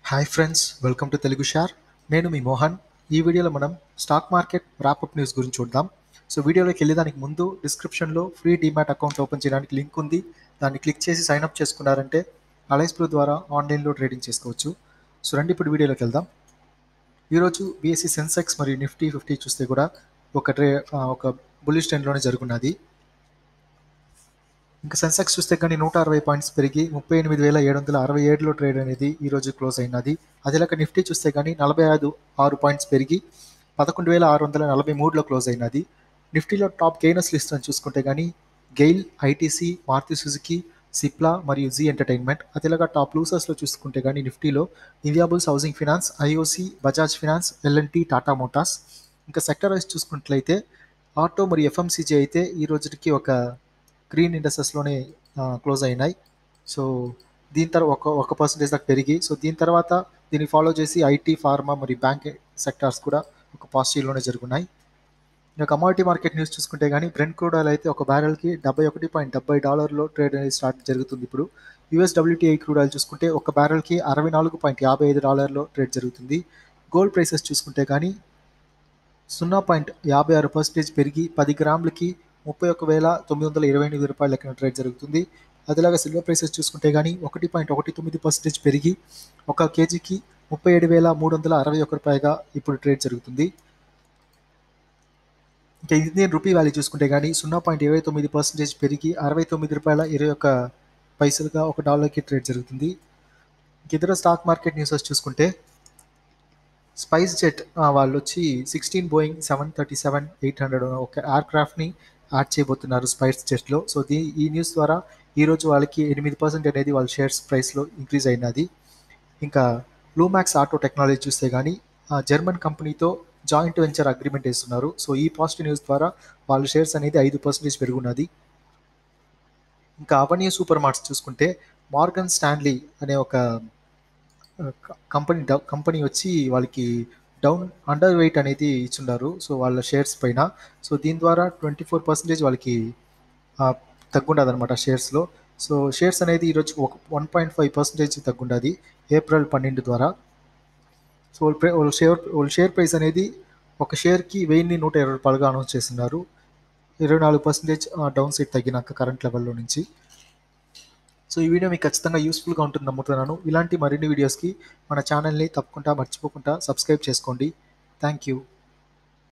hi friends welcome to Telugu షార్ నేను మీ మోహన్ ఈ వీడియోలో మనం స్టాక్ మార్కెట్ ర్యాపప్ న్యూస్ గురించి చూద్దాం సో వీడియోలోకి వెళ్ళేదానికి ముందు డిస్క్రిప్షన్లో ఫ్రీ డిమాట్ అకౌంట్ ఓపెన్ చేయడానికి లింక్ ఉంది దాన్ని క్లిక్ చేసి సైన్ అప్ చేసుకున్నారంటే అలైస్ బ్లూ ద్వారా ఆన్లైన్లో ట్రేడింగ్ చేసుకోవచ్చు సో రండి ఇప్పుడు వీడియోలోకి వెళ్దాం ఈరోజు బీఎస్సీ సెన్సెక్స్ మరియు నిఫ్టీ ఫిఫ్టీ చూస్తే కూడా ఒక ట్రే ఆ, ఒక బుల్లిష్ ట్రెండ్లోనే జరుగున్నది ఇంకా సెన్సెక్స్ చూస్తే కానీ నూట అరవై పాయింట్స్ పెరిగి ముప్పై ఎనిమిది వేల ఏడు వందల అరవై ఏడులో ట్రేడ్ అనేది ఈ రోజు క్లోజ్ అయినది అదేలాగా నిఫ్టీ చూస్తే కానీ నలభై ఐదు ఆరు పాయింట్స్ పెరిగి పదకొండు వేల ఆరు వందల నలభై మూడులో క్లోజ్ అయినది నిఫ్టీలో టాప్ గెయినర్స్ లిస్ట్ అని చూసుకుంటే కానీ GAIL ITC Maruti Suzuki Cipla మరియు జీ ఎంటర్టైన్మెంట్ అదేలాగా టాప్ లూసర్స్లో చూసుకుంటే కానీ నిఫ్టీలో Indiabulls housing finance IOC Bajaj finance L and T Tata motors ఇంకా సెక్టర్ వైజ్ చూసుకున్నట్లయితే ఆటో మరియు ఎఫ్ఎంసీజీ అయితే ఈ రోజుకి ఒక గ్రీన్ ఇండస్ట్రీస్లోనే క్లోజ్ అయినాయి సో దీని తర్వాత ఒక ఒక పర్సంటేజ్ దాకా పెరిగి సో దీని తర్వాత దీన్ని ఫాలో చేసి ఐటీ ఫార్మా మరియు బ్యాంక్ సెక్టార్స్ కూడా ఒక పాజిటివ్లోనే జరుగున్నాయి ఇంకా కమాడిటీ మార్కెట్ న్యూస్ చూసుకుంటే కానీ బ్రెండ్ క్రూడ్ ఆయిల్ అయితే ఒక బ్యారెల్కి డెబ్బై ఒకటి పాయింట్ డెబ్బై డాలర్లో ట్రేడ్ అనేది స్టార్ట్ జరుగుతుంది ఇప్పుడు యూఎస్ డబ్ల్యూటీఐ క్రూడ్ ఆయిల్ చూసుకుంటే ఒక బ్యారెల్కి అరవై నాలుగు పాయింట్ యాభై ఐదు డాలర్లో ట్రేడ్ జరుగుతుంది గోల్డ్ ప్రైసెస్ చూసుకుంటే కానీ సున్నా పాయింట్ యాభై ఆరు పర్సెంటేజ్ పెరిగి పది గ్రాములకి ముప్పై ఒక వేల తొమ్మిది వందల ఇరవై ఎనిమిది రూపాయల లెక్కన ట్రేడ్ జరుగుతుంది అదేలాగా సిల్వర్ ప్రైసెస్ చూసుకుంటే కానీ ఒకటి పాయింట్ ఒకటి తొమ్మిది పర్సెంటేజ్ పెరిగి ఒక కేజీకి ముప్పై ఏడు వేల మూడు వందల అరవై ఒక రూపాయగా ఇప్పుడు ట్రేడ్ జరుగుతుంది ఇంకా ఇండియన్ రూపీ వాల్యూ చూసుకుంటే కానీ సున్నా పాయింట్ ఇరవై తొమ్మిది పర్సెంటేజ్ పెరిగి అరవై తొమ్మిది రూపాయల ఇరవై ఒక్క పైసలుగా ఒక డాలర్కి ట్రేడ్ జరుగుతుంది ఇంక ఇతర స్టాక్ మార్కెట్ న్యూసెస్ చూసుకుంటే స్పైస్ జెట్ వాళ్ళు వచ్చి sixteen Boeing seven thirty seven eight hundred ఒక ఎయిర్క్రాఫ్ట్ని యాడ్ చేయబోతున్నారు స్పైస్ జెట్లో సో దీ ఈ న్యూస్ ద్వారా ఈరోజు వాళ్ళకి ఎనిమిది పర్సెంట్ అనేది వాళ్ళ షేర్స్ ప్రైస్లో ఇంక్రీజ్ అయినది ఇంకా లూమాక్స్ ఆటో టెక్నాలజీ చూస్తే కానీ జర్మన్ కంపెనీతో జాయింట్ వెంచర్ అగ్రిమెంట్ వేస్తున్నారు సో ఈ పాజిటివ్ న్యూస్ ద్వారా వాళ్ళ షేర్స్ అనేది ఐదు పర్సెంటేజ్ పెరుగున్నది ఇంకా అవన్యూ సూపర్ మార్ట్స్ చూసుకుంటే మార్గన్ స్టాన్లీ అనే ఒక కంపెనీ కంపెనీ వచ్చి వాళ్ళకి డౌన్ అండర్ వెయిట్ అనేది ఇచ్చున్నారు సో వాళ్ళ షేర్స్ పైన సో దీని ద్వారా ట్వంటీ ఫోర్ పర్సెంటేజ్ వాళ్ళకి తగ్గుండదు అనమాట షేర్స్లో సో షేర్స్ అనేది ఈరోజు ఒక వన్ పాయింట్ ఫైవ్ పర్సెంటేజ్ తగ్గుండదు ఏప్రిల్ పన్నెండు ద్వారా సో వాళ్ళ ప్ర- వాళ్ళ షేర్ వాళ్ళ షేర్ ప్రైస్ అనేది ఒక షేర్కి వెయ్యి నూట ఇరవై రూపాయలుగా అనౌన్స్ చేస్తున్నారు ఇరవై నాలుగు పర్సెంటేజ్ డౌన్ సైడ్ తగ్గినాక కరెంట్ లెవెల్లో నుంచి సో ఈ వీడియో మీకు ఖచ్చితంగా యూస్ఫుల్గా ఉంటుంది నమ్ముతున్నాను ఇలాంటి మరిన్ని వీడియోస్కి మన ఛానల్ని తప్పకుండా మర్చిపోకుండా సబ్స్క్రైబ్ చేసుకోండి థ్యాంక్ యూ